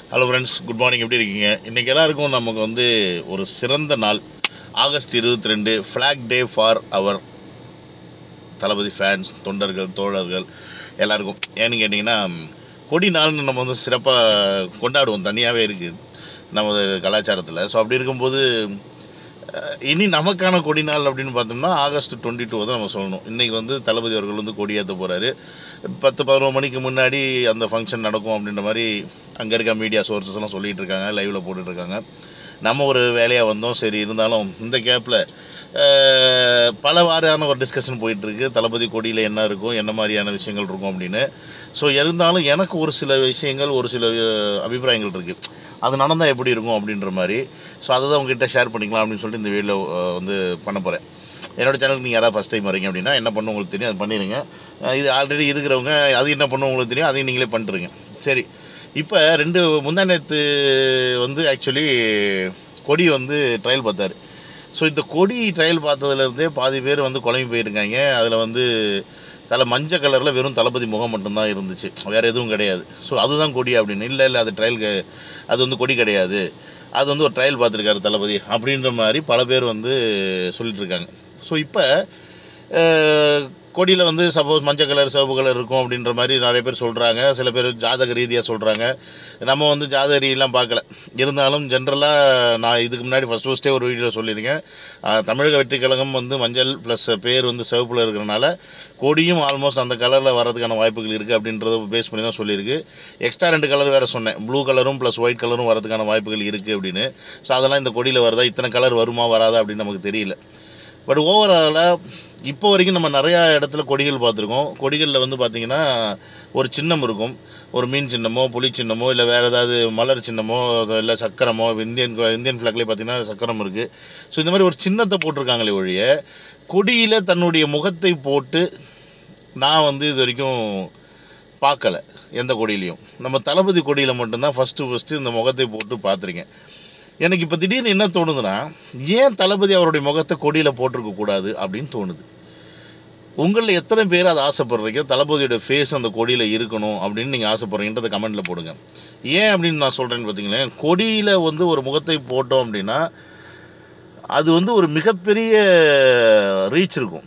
hello friends good morning எப்படி இருக்கீங்க இன்றைக்கி எல்லாருக்கும் நமக்கு வந்து ஒரு சிறந்த நாள் ஆகஸ்ட் இருபத்தி ரெண்டு ஃப்ளாக் டே ஃபார் அவர் தளபதி ஃபேன்ஸ் தொண்டர்கள் தோழர்கள் எல்லாருக்கும் ஏன்னு கேட்டிங்கன்னா கொடி நாள்னு நம்ம வந்து சிறப்பாக கொண்டாடுவோம் தனியாகவே இருக்குது நமது கலாச்சாரத்தில் ஸோ அப்படி இருக்கும்போது அஹ், இனி நமக்கான கொடி நாள் அப்படின்னு பார்த்தோம்னா ஆகஸ்ட் டுவெண்ட்டி டூ தான் நம்ம சொல்லணும் இன்றைக்கி வந்து தளபதி அவர்கள் வந்து கொடி ஏற்ற போகிறாரு பத்து பதினோரு மணிக்கு முன்னாடி அந்த ஃபங்க்ஷன் நடக்கும் அப்படின்ற மாதிரி அங்கே இருக்க மீடியா சோர்சஸ் எல்லாம் சொல்லிகிட்டு இருக்காங்க லைவில் போட்டுட்ருக்காங்க நம்ம ஒரு வேலையாக வந்தோம் சரி இருந்தாலும் இந்த கேப்பில் பல வாரியான ஒரு டிஸ்கஷன் போயிட்டுருக்கு தளபதி கொடியில் என்ன இருக்கும் என்ன மாதிரியான விஷயங்கள் இருக்கும் அப்படின்னு ஸோ இருந்தாலும் எனக்கு ஒரு சில விஷயங்கள் ஒரு சில அஹ், அபிப்பிராயங்கள் இருக்குது அது நடந்தால் எப்படி இருக்கும் அப்படின்ற மாதிரி ஸோ அதை தான் உங்ககிட்ட ஷேர் பண்ணிக்கலாம் அப்படின்னு சொல்லிட்டு இந்த வீடியோ வந்து பண்ண போகிறேன் என்னோடய சேனலுக்கு நீங்கள் யாராவது ஃபஸ்ட் டைம் வரீங்க அப்படின்னா என்ன பண்ணணும் உங்களுக்கு தெரியும் அது பண்ணிடுங்க அஹ் இது ஆல்ரெடி இருக்கிறவங்க அது என்ன பண்ணணும் உங்களுக்கு தெரியும் அதையும் நீங்களே பண்ணிட்டுருங்க சரி இப்போ ரெண்டு முந்தா நேற்று வந்து ஆக்சுவலி கொடி வந்து ட்ரையல் பார்த்தாரு ஸோ இந்த கொடி ட்ரையல் பார்த்ததுலேருந்தே பாதி பேர் வந்து குழம்பு போயிருக்காங்க அதில் வந்து தலை மஞ்சள் கலரில் வெறும் தளபதி முகம் மட்டும்தான் இருந்துச்சு வேறு எதுவும் கிடையாது ஸோ அதுதான் கொடி அப்படின்னு இல்லை இல்லை அது ட்ரையல் அது வந்து கொடி கிடையாது அது வந்து ஒரு ட்ரையல் பார்த்துருக்காரு தளபதி அப்படின்ற மாதிரி பல பேர் வந்து சொல்லிட்டு இருக்காங்க ஸோ இப்போ கொடியில் வந்து சப்போஸ் மஞ்சள் கலர் சிவப்பு கலர் இருக்கும் அப்படின்ற மாதிரி நிறைய பேர் சொல்கிறாங்க சில பேர் ஜாதக ரீதியாக சொல்கிறாங்க நம்ம வந்து ஜாதக ரீதியெலாம் பார்க்கல இருந்தாலும் ஜென்ரலாக நான் இதுக்கு முன்னாடி ஃபஸ்ட் ஃபஸ்ட்டே ஒரு வீடியோ சொல்லியிருக்கேன் அஹ், தமிழக வெற்றி கழகம் வந்து மஞ்சள் ப்ளஸ் பேர் வந்து சிவப்பில் இருக்கிறனால கொடியும் ஆல்மோஸ்ட் அந்த கலரில் வரதுக்கான வாய்ப்புகள் இருக்குது அப்படின்றத பேஸ் பண்ணி தான் சொல்லியிருக்கு எக்ஸ்ட்ரா ரெண்டு கலர் வேறு சொன்னேன் ப்ளூ கலரும் ப்ளஸ் ஒயிட் கலரும் வரதுக்கான வாய்ப்புகள் இருக்குது அப்படின்னு ஸோ அதெல்லாம் இந்த கொடியில் வருதா இத்தனை கலர் வருமா வராதா அப்படின்னு நமக்கு தெரியல பட் ஓவராலாக இப்போ வரைக்கும் நம்ம நிறையா இடத்துல கொடிகள் பார்த்துருக்கோம் கொடிகளில் வந்து பார்த்திங்கன்னா ஒரு சின்னம் இருக்கும் ஒரு மீன் சின்னமோ புலி சின்னமோ இல்லை வேறு ஏதாவது மலர் சின்னமோ இல்லை சக்கரமோ இந்தியன் இந்தியன் ஃப்ளாக்லேயே பார்த்திங்கன்னா சக்கரம் இருக்குது ஸோ இந்த மாதிரி ஒரு சின்னத்தை போட்டிருக்காங்களே ஒழிய கொடியில் தன்னுடைய முகத்தை போட்டு நான் வந்து இது வரைக்கும் பார்க்கல எந்த கொடியிலையும் நம்ம தளபதி கொடியில் மட்டும்தான் ஃபஸ்ட்டு ஃபஸ்ட்டு இந்த முகத்தை போட்டு பார்த்துருக்கேன் எனக்கு இப்போ திடீர்னு என்ன தோணுதுன்னா ஏன் தளபதி அவருடைய முகத்தை கொடியில் போட்டிருக்க கூடாது அப்படின்னு தோணுது உங்களில் எத்தனை பேர் அதை ஆசைப்படுறீங்க தளபதியோட ஃபேஸ் அந்த கொடியில் இருக்கணும் அப்படின்னு நீங்கள் ஆசைப்படுறீங்கன்றத கமெண்ட்டில் போடுங்க ஏன் அப்படின்னு நான் சொல்கிறேன்னு பார்த்தீங்களேன் கொடியில் வந்து ஒரு முகத்தை போட்டோம் அப்படின்னா அது வந்து ஒரு மிகப்பெரிய ரீச் இருக்கும்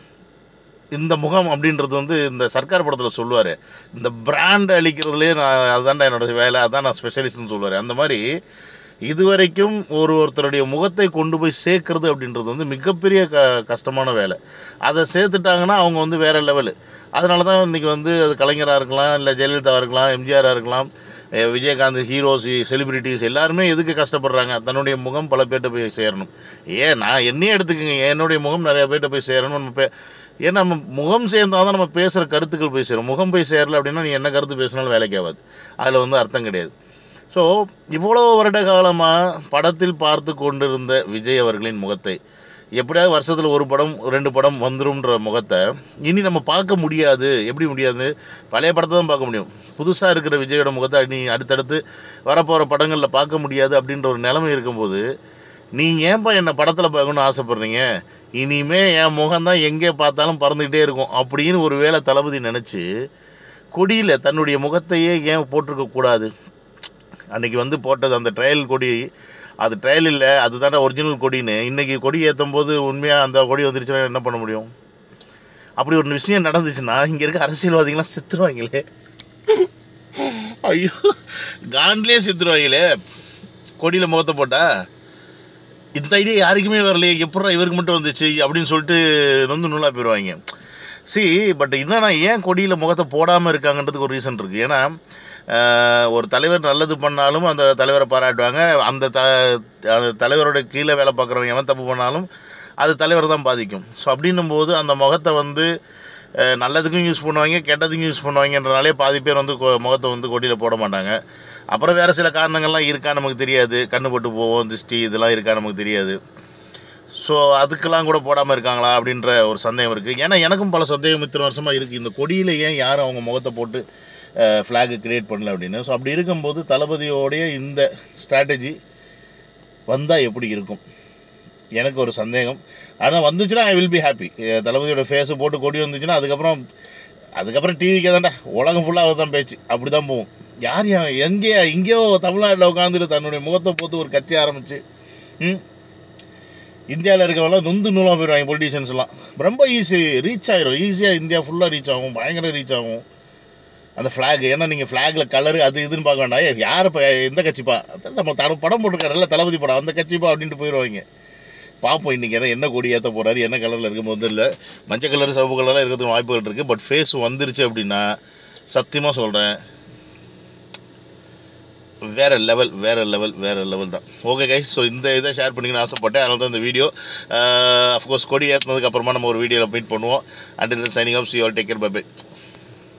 இந்த முகம் அப்படின்றது வந்து இந்த சர்க்கார் படத்தில் சொல்லுவார் இந்த பிராண்ட் அழிக்கிறதுலே நான் அதுதான்டா என்னோட வேலை அதான் நான் ஸ்பெஷலிஸ்ட்னு சொல்லுவார் அந்த மாதிரி இதுவரைக்கும் ஒரு ஒருத்தருடைய முகத்தை கொண்டு போய் சேர்க்கறது அப்படின்றது வந்து மிகப்பெரிய க கஷ்டமான வேலை அதை சேர்த்துட்டாங்கன்னா அவங்க வந்து வேறு லெவலு அதனால தான் இன்றைக்கி வந்து அது கலைஞராக இருக்கலாம் இல்லை ஜெயலலிதாவாக இருக்கலாம் எம்ஜிஆராக இருக்கலாம் அஹ் விஜயகாந்த் ஹீரோஸ் செலிபிரிட்டிஸ் எல்லாருமே எதுக்கு கஷ்டப்படுறாங்க தன்னுடைய முகம் பல பேர்கிட்ட போய் சேரணும் ஏன் நான் என்னையே எடுத்துக்கங்க என்னுடைய முகம் நிறைய பேர்கிட்ட போய் சேரணும் நம்ம பே ஏன்னா நம்ம முகம் சேர்ந்தால் தான் நம்ம பேசுகிற கருத்துக்கள் போய் சேரும் முகம் போய் சேரல அப்படின்னா நீ என்ன கருத்து பேசினாலும் வேலைக்கு ஆகாது அதில் வந்து அர்த்தம் கிடையாது ஸோ இவ்வளோ வருட காலமாக படத்தில் பார்த்து கொண்டிருந்த விஜய் அவர்களின் முகத்தை எப்படியாவது வருஷத்தில் ஒரு படம் ரெண்டு படம் வந்துரும்ன்ற முகத்தை இனி நம்ம பார்க்க முடியாது எப்படி முடியாது பழைய படத்தை தான் பார்க்க முடியும் புதுசாக இருக்கிற விஜயோட முகத்தை நீ அடுத்தடுத்து வரப்போகிற படங்களில் பார்க்க முடியாது அப்படின்ற ஒரு நிலைமை இருக்கும்போது நீங்கள் ஏன்பா என்னை படத்தில் பார்க்கணும்னு ஆசைப்பட்றீங்க இனிமே என் முகம்தான் எங்கே பார்த்தாலும் பறந்துக்கிட்டே இருக்கும் அப்படின்னு ஒரு வேளை தளபதி நினச்சி கொடியில் தன்னுடைய முகத்தையே ஏன் போட்டிருக்க கூடாது அன்றைக்கி வந்து போட்டது அந்த ட்ரையல் கொடி அது ட்ரையல் இல்லை அதுதானே ஒரிஜினல் கொடின்னு இன்றைக்கி கொடி ஏற்றும் போது உண்மையாக அந்த கொடி வந்துருச்சுன்னா என்ன பண்ண முடியும் அப்படி ஒரு விஷயம் நடந்துச்சுன்னா இங்கே இருக்க அரசியல்வாதிகள்லாம் செத்துருவாங்களே ஐயோ காண்ட்லேயே செத்துருவாங்களே கொடியில் முகத்தை போட்டா இந்த ஐடியா யாருக்குமே வரலையே எப்படா இவருக்கு மட்டும் வந்துச்சு அப்படின்னு சொல்லிட்டு நொந்து நூலாக போயிடுவாங்க சி பட் என்னன்னா ஏன் கொடியில் முகத்தை போடாமல் இருக்காங்கன்றதுக்கு ஒரு ரீசன் இருக்குது ஏன்னா ஆஹ், ஒரு தலைவர் நல்லது பண்ணாலும் அந்த தலைவரை பாராட்டுவாங்க அந்த த அந்த தலைவரோட கீழே வேலை பார்க்குறவங்க எவன் தப்பு பண்ணாலும் அது தலைவர் தான் பாதிக்கும் ஸோ அப்படின்னும் போது அந்த முகத்தை வந்து அஹ், நல்லதுக்கும் யூஸ் பண்ணுவாங்க கெட்டதுக்கும் யூஸ் பண்ணுவாங்கன்றனாலே பாதி பேர் வந்து கொ- முகத்தை வந்து கொடியில் போட மாட்டாங்க அப்புறம் வேறு சில காரணங்கள்லாம் இருக்கா நமக்கு தெரியாது கண்ணு பட்டு போவோம் திருஷ்டி இதெல்லாம் இருக்கா நமக்கு தெரியாது ஸோ அதுக்கெல்லாம் கூட போடாமல் இருக்காங்களா அப்படின்ற ஒரு சந்தேகம் இருக்குது ஏன்னா எனக்கும் பல சந்தேகம் இத்தனை வருஷமாக இருக்குது இந்த கொடியில் ஏன் யாரும் அவங்க முகத்தை போட்டு ஃப்ளாகு கிரியேட் பண்ணல அப்படின்னு ஸோ அப்படி இருக்கும்போது தளபதியோடைய இந்த ஸ்ட்ராட்டஜி வந்தால் எப்படி இருக்கும் எனக்கு ஒரு சந்தேகம் ஆனால் வந்துச்சுன்னா ஐ வில் பி ஹாப்பி தளபதியோட ஃபேஸு போட்டு கொடி வந்துச்சுன்னா அதுக்கப்புறம் அதுக்கப்புறம் டிவிக்கே தான்டா உலகம் ஃபுல்லாக தான் பேச்சு அப்படி தான் போகும் யார் யா எங்கேயா எங்கேயோ தமிழ்நாட்டில் உட்காந்துட்டு தன்னுடைய முகத்தை போட்டு ஒரு கட்சி ஆரம்பிச்சு ம் இந்தியாவில் இருக்கவங்களாம் நொந்து நூலாக போயிடுவாங்க பொலிட்டீஷியன்ஸ்லாம் ரொம்ப ஈஸி ரீச் ஆயிரும் ஈஸியாக இந்தியா ஃபுல்லாக ரீச் ஆகும் பயங்கர ரீச் ஆகும் அந்த ஃப்ளாக் ஏன்னா நீங்கள் ஃப்ளாகில் கலரு அது இதுன்னு பார்க்க வேண்டாம் ஏய், யார் இப்போ எந்த கட்சிப்பா அதான் நம்ம தட படம் போட்டிருக்காருல்ல தளபதி படம் அந்த கட்சிப்பா அப்படின்ட்டு போயிடுவாங்க பார்ப்போம் இன்றைக்கி என்ன என்ன கொடி ஏற்ற போகிறாரு என்ன கலரில் இருக்கும் போது இல்லை மஞ்சள் கலர் சிவப்பு கலர்லாம் இருக்கிறதுக்கு வாய்ப்புகள் இருக்குது பட் ஃபேஸ் வந்துருச்சு அப்படின்னா சத்தியமாக சொல்கிறேன் வேறு லெவல் வேறு லெவல் வேறு லெவல் தான் ஓகே கைஸ் ஸோ இந்த இதை ஷேர் பண்ணிக்கணும்னு ஆசைப்பட்டேன் அதனால தான் இந்த வீடியோ அஃப்கோர்ஸ் கொடி ஏற்றினதுக்கு அப்புறமா நம்ம ஒரு வீடியோவில் மீட் பண்ணுவோம் அண்ட் இந்த signing off see all take care bye by